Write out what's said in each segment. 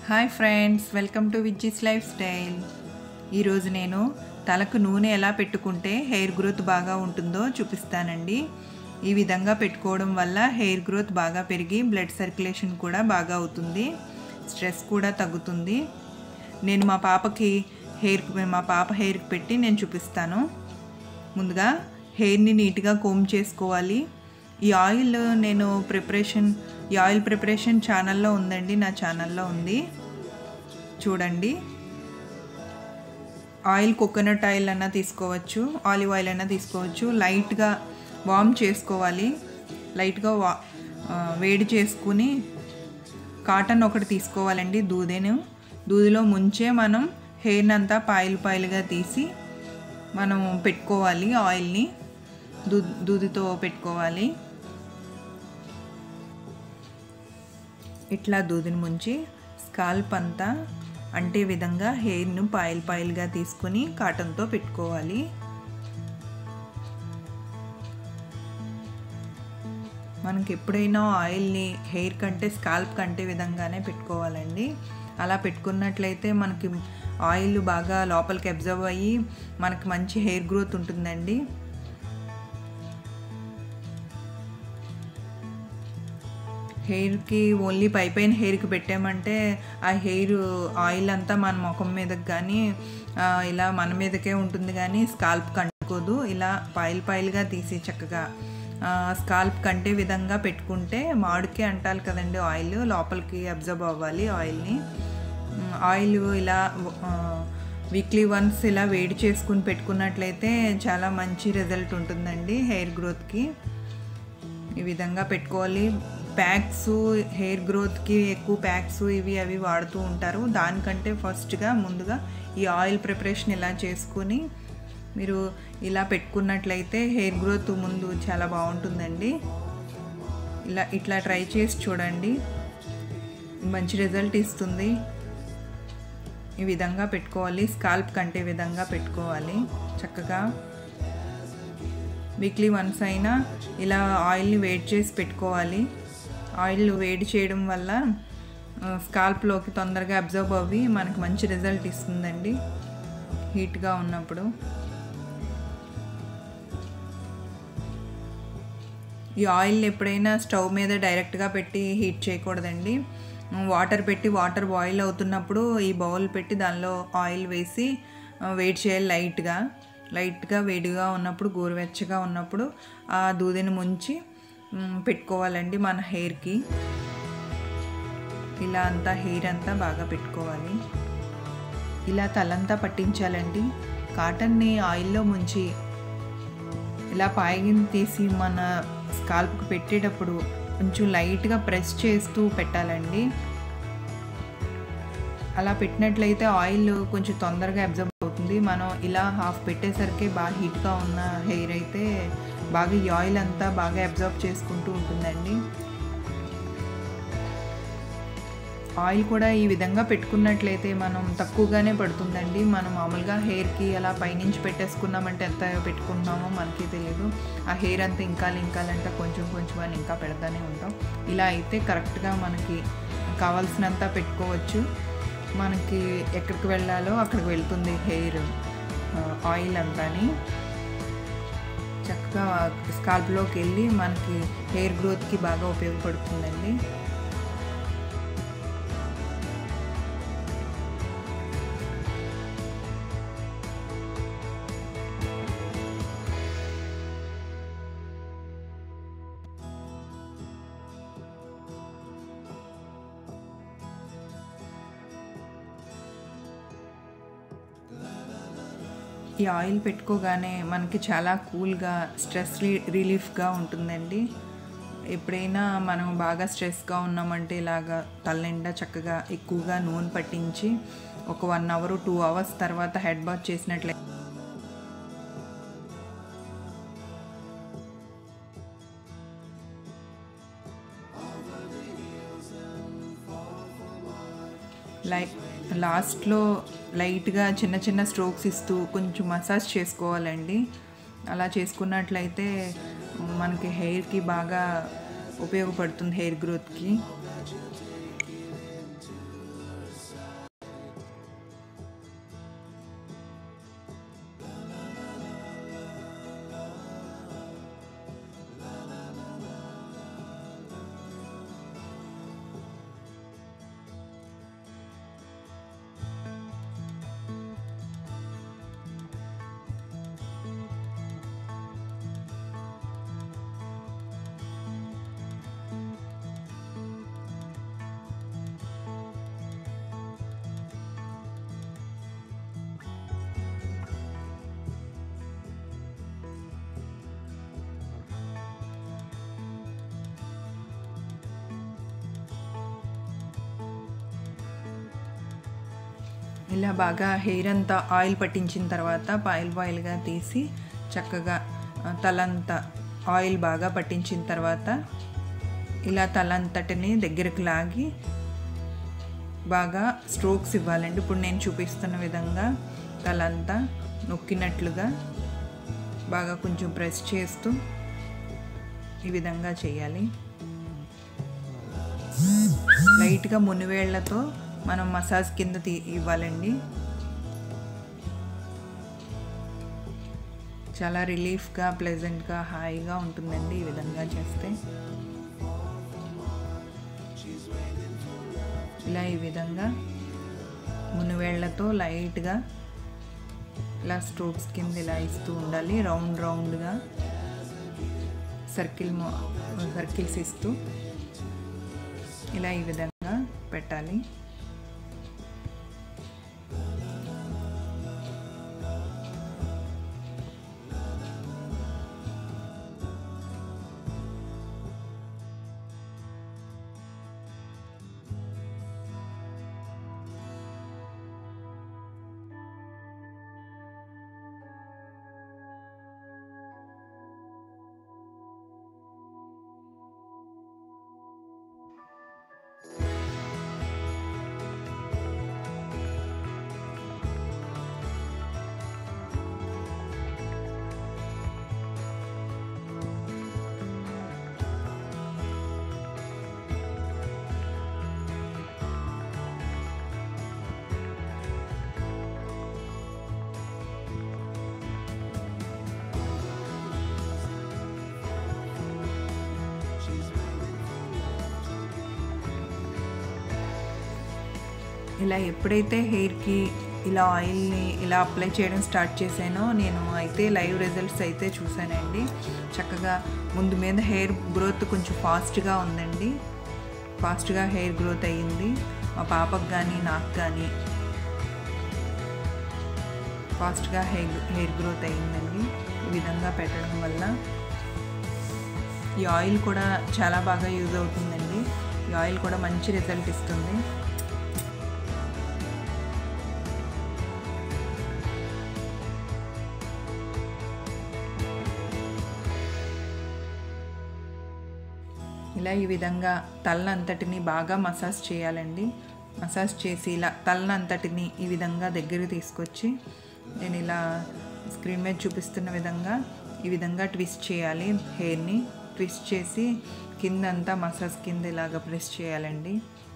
hi friends welcome to Vijji's lifestyle ఈరోజు నేను తలకు నూనె ఎలా పెట్టుకుంటే హెయిర్ గ్రోత్ బాగా ఉంటుందో చూపిస్తానండి ఈ విధంగా పెట్టుకోవడం వల్ల హెయిర్ గ్రోత్ బాగా పెరిగి బ్లడ్ సర్క్యులేషన్ కూడా బాగా అవుతుంది స్ట్రెస్ కూడా తగ్గుతుంది నేను మా పాపకి హెయిర్ మా పాప హెయిర్కి పెట్టి నేను చూపిస్తాను ముందుగా హెయిర్ని నీట్గా కోమ్ చేసుకోవాలి ఈ ఆయిల్ నేను ప్రిపరేషన్ ఈ ఆయిల్ ప్రిపరేషన్ ఛానల్లో ఉందండి నా ఛానల్లో ఉంది చూడండి ఆయిల్ కోకోనట్ ఆయిల్ అన్నా తీసుకోవచ్చు ఆలివ్ ఆయిల్ అయినా తీసుకోవచ్చు లైట్గా వామ్ చేసుకోవాలి లైట్గా వా వేడి చేసుకుని కాటన్ ఒకటి తీసుకోవాలండి దూదెను దూదిలో ముంచే మనం హెయిర్ని అంతా పాయలు పాయలుగా తీసి మనం పెట్టుకోవాలి ఆయిల్ని దూ దూదితో పెట్టుకోవాలి ఇట్లా దూదిని ముంచి స్కాల్ప్ అంతా అంటే విధంగా హెయిర్ను పాయలు పాయలుగా తీసుకొని కాటన్తో పెట్టుకోవాలి మనకి ఎప్పుడైనా ఆయిల్ని హెయిర్ కంటే స్కాల్ప్ కంటే విధంగానే పెట్టుకోవాలండి అలా పెట్టుకున్నట్లయితే మనకి ఆయిల్ బాగా లోపలికి అబ్జర్వ్ అయ్యి మనకి మంచి హెయిర్ గ్రోత్ ఉంటుందండి హెయిర్కి ఓన్లీ పై పైన హెయిర్కి పెట్టామంటే ఆ హెయిర్ ఆయిల్ అంతా మన ముఖం మీదకి కానీ ఇలా మన మీదకే ఉంటుంది కానీ స్కాల్ప్ కంటుకోదు ఇలా పాయిల్ పాయిల్గా తీసి చక్కగా స్కాల్ప్ కంటే విధంగా పెట్టుకుంటే మామిడికి అంటారు కదండి ఆయిల్ లోపలికి అబ్జర్వ్ అవ్వాలి ఆయిల్ని ఆయిల్ ఇలా వీక్లీ వన్స్ ఇలా వేడి చేసుకుని పెట్టుకున్నట్లయితే చాలా మంచి రిజల్ట్ ఉంటుందండి హెయిర్ గ్రోత్కి ఈ విధంగా పెట్టుకోవాలి ప్యాక్స్ హెయిర్ గ్రోత్కి ఎక్కువ ప్యాక్స్ ఇవి అవి వాడుతూ ఉంటారు దానికంటే ఫస్ట్గా ముందుగా ఈ ఆయిల్ ప్రిపరేషన్ ఇలా చేసుకుని మీరు ఇలా పెట్టుకున్నట్లయితే హెయిర్ గ్రోత్ ముందు చాలా బాగుంటుందండి ఇలా ఇట్లా ట్రై చేసి చూడండి మంచి రిజల్ట్ ఇస్తుంది ఈ విధంగా పెట్టుకోవాలి స్కాల్ప్ కంటే విధంగా పెట్టుకోవాలి చక్కగా వీక్లీ వన్స్ అయినా ఇలా ఆయిల్ని వేడి చేసి పెట్టుకోవాలి ఆయిల్ వేడి చేయడం వల్ల స్కాల్ప్లోకి తొందరగా అబ్జర్వ్ అవ్వి మనకు మంచి రిజల్ట్ ఇస్తుందండి హీట్గా ఉన్నప్పుడు ఈ ఆయిల్ ఎప్పుడైనా స్టవ్ మీద డైరెక్ట్గా పెట్టి హీట్ చేయకూడదండి వాటర్ పెట్టి వాటర్ బాయిల్ అవుతున్నప్పుడు ఈ బౌల్ పెట్టి దానిలో ఆయిల్ వేసి వేడి చేయాలి లైట్గా లైట్గా వేడిగా ఉన్నప్పుడు గోరువెచ్చగా ఉన్నప్పుడు ఆ దూదిని ముంచి పెట్టుకోవాలండి మన హెయిర్కి ఇలా అంతా హెయిర్ అంతా బాగా పెట్టుకోవాలి ఇలా తలంతా పట్టించాలండి కాటన్ని ఆయిల్లో ముంచి ఇలా పాయిగిని తీసి మన స్కాల్ప్కి పెట్టేటప్పుడు కొంచెం లైట్గా ప్రెస్ చేస్తూ పెట్టాలండి అలా పెట్టినట్లయితే ఆయిల్ కొంచెం తొందరగా అబ్జర్వ్ అవుతుంది మనం ఇలా హాఫ్ పెట్టేసరికి బాగా హీట్గా ఉన్న హెయిర్ అయితే బాగా ఈ ఆయిల్ అంతా బాగా అబ్జర్వ్ చేసుకుంటూ ఉంటుందండి ఆయిల్ కూడా ఈ విధంగా పెట్టుకున్నట్లయితే మనం తక్కువగానే పడుతుందండి మనం మామూలుగా హెయిర్కి అలా పైనుంచి పెట్టేసుకున్నామంటే ఎంత పెట్టుకుంటున్నామో మనకి తెలియదు ఆ హెయిర్ అంతా ఇంకా లింకాలంటే కొంచెం కొంచెం అని ఇంకా పెడతానే ఉంటాం ఇలా అయితే కరెక్ట్గా మనకి కావాల్సినంత పెట్టుకోవచ్చు మనకి ఎక్కడికి వెళ్ళాలో అక్కడికి వెళ్తుంది హెయిర్ ఆయిల్ అంతాని చక్కగా స్కాల్ప్లోకి వెళ్ళి మనకి హెయిర్ గ్రోత్కి బాగా ఉపయోగపడుతుందండి ఈ ఆయిల్ పెట్టుకోగానే మనకి చాలా కూల్గా స్ట్రెస్ రిలీఫ్గా ఉంటుందండి ఎప్పుడైనా మనం బాగా స్ట్రెస్గా ఉన్నామంటే ఇలాగా తలనిండా చక్కగా ఎక్కువగా నూనె పట్టించి ఒక వన్ అవర్ టూ అవర్స్ తర్వాత హెడ్ బాత్ చేసినట్లయితే లైక్ లాస్ట్లో లైట్గా చిన్న చిన్న స్ట్రోక్స్ ఇస్తూ కొంచెం మసాజ్ చేసుకోవాలండి అలా చేసుకున్నట్లయితే మనకి హెయిర్కి బాగా ఉపయోగపడుతుంది హెయిర్ గ్రోత్కి ఇలా బాగా హెయిర్ అంతా ఆయిల్ పట్టించిన తర్వాత పాయిల్ పాయిల్గా తీసి చక్కగా ఆ, తలంతా ఆయిల్ బాగా పట్టించిన తర్వాత ఇలా తలంతటిని దగ్గరకు లాగి బాగా స్ట్రోక్స్ ఇవ్వాలండి ఇప్పుడు నేను చూపిస్తున్న విధంగా తలంతా నొక్కినట్లుగా బాగా కొంచెం ప్రెస్ చేస్తూ ఈ విధంగా చేయాలి లైట్గా మునివేళ్లతో మనం మసాజ్ కింద తీ ఇవ్వాలండి చాలా రిలీఫ్గా ప్లెజెంట్గా హాయిగా ఉంటుందండి ఈ విధంగా చేస్తే ఇలా ఈ విధంగా మునివేళ్లతో లైట్గా ఇలా స్ట్రోక్స్ కింద ఇలా ఇస్తూ ఉండాలి రౌండ్ రౌండ్గా సర్కిల్ సర్కిల్స్ ఇస్తూ ఇలా ఈ విధంగా పెట్టాలి ఇలా ఎప్పుడైతే హెయిర్కి ఇలా ఆయిల్ని ఇలా అప్లై చేయడం స్టార్ట్ చేశానో నేను అయితే లైవ్ రిజల్ట్స్ అయితే చూశానండి చక్కగా ముందు మీద హెయిర్ గ్రోత్ కొంచెం ఫాస్ట్గా ఉందండి ఫాస్ట్గా హెయిర్ గ్రోత్ అయ్యింది మా పాపకు కానీ నాకు కానీ ఫాస్ట్గా హెయిర్ హెయిర్ గ్రోత్ అయ్యిందండి ఈ విధంగా పెట్టడం వల్ల ఈ ఆయిల్ కూడా చాలా బాగా యూజ్ అవుతుందండి ఈ ఆయిల్ కూడా మంచి రిజల్ట్ ఇస్తుంది ఇలా ఈ విధంగా తలనంతటిని బాగా మసాజ్ చేయాలండి మసాజ్ చేసి ఇలా తలనంతటిని ఈ విధంగా దగ్గరికి తీసుకొచ్చి నేను ఇలా స్క్రీన్ మీద చూపిస్తున్న విధంగా ఈ విధంగా ట్విస్ట్ చేయాలి హెయిర్ని ట్విస్ట్ చేసి కిందంతా మసాజ్ కింద ఇలాగ ప్రెస్ చేయాలండి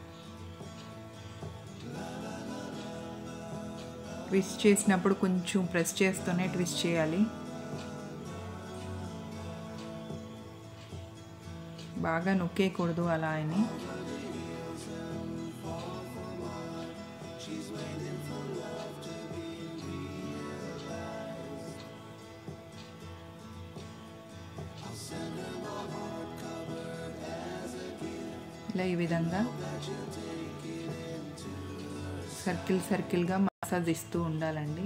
ట్విస్ట్ చేసినప్పుడు కొంచెం ప్రెస్ చేస్తూనే ట్విస్ట్ చేయాలి బాగా నొక్కేయకూడదు అలా అని ఇలా ఈ విధంగా సర్కిల్ సర్కిల్గా మసాజ్ ఇస్తూ ఉండాలండి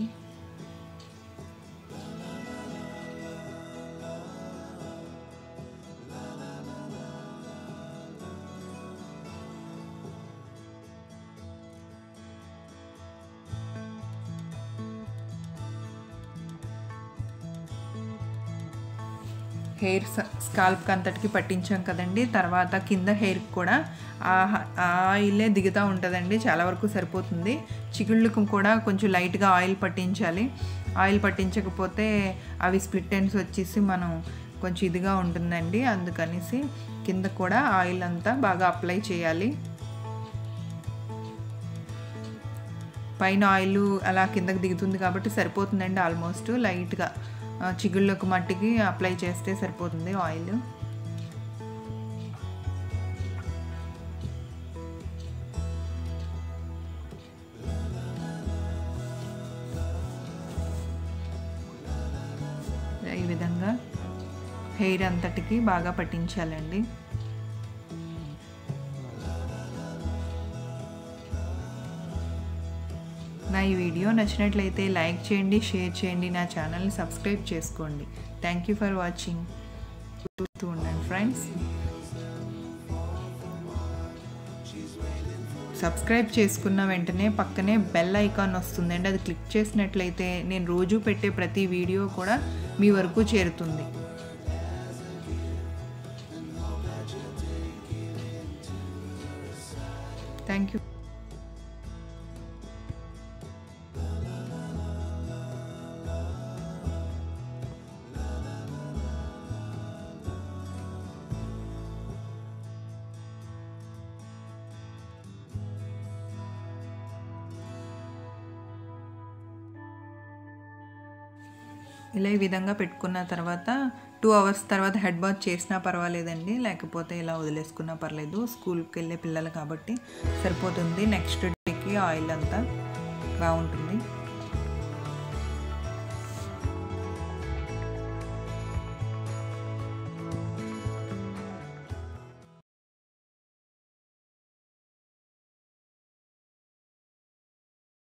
హెయిర్ స్కాల్ప్కి అంతటికి పట్టించాం కదండి తర్వాత కింద హెయిర్కి కూడా ఆ ఆ ఆయిలే దిగుతూ ఉంటుందండి చాలా వరకు సరిపోతుంది చిగుళ్ళకు కూడా కొంచెం లైట్గా ఆయిల్ పట్టించాలి ఆయిల్ పట్టించకపోతే అవి స్ప్లిట్ ఎండ్స్ వచ్చేసి మనం కొంచెం ఇదిగా ఉంటుందండి అందుకనేసి కింద కూడా ఆయిల్ అంతా బాగా అప్లై చేయాలి పైన ఆయిల్ అలా కిందకి దిగుతుంది కాబట్టి సరిపోతుందండి ఆల్మోస్ట్ లైట్గా చిగుళ్ళకు మట్టికి అప్లై చేస్తే సరిపోతుంది ఆయిల్ ఈ విధంగా హెయిర్ అంతటికి బాగా పట్టించాలండి నా ఈ వీడియో నచ్చినట్లయితే లైక్ చేయండి షేర్ చేయండి నా ఛానల్ని సబ్స్క్రైబ్ చేసుకోండి థ్యాంక్ యూ ఫర్ వాచింగ్ చూస్తూ ఉండండి ఫ్రెండ్స్ సబ్స్క్రైబ్ చేసుకున్న వెంటనే పక్కనే బెల్ ఐకాన్ వస్తుందండి అది క్లిక్ చేసినట్లయితే నేను రోజు పెట్టే ప్రతి వీడియో కూడా మీ వరకు చేరుతుంది థ్యాంక్ యూ ఇలా ఈ విధంగా పెట్టుకున్న తర్వాత టూ అవర్స్ తర్వాత హెడ్ బాత్ చేసినా పర్వాలేదండి లేకపోతే ఇలా వదిలేసుకున్నా పర్లేదు స్కూల్కి వెళ్ళే పిల్లలు కాబట్టి సరిపోతుంది నెక్స్ట్ డేకి ఆయిల్ అంతా బాగుంటుంది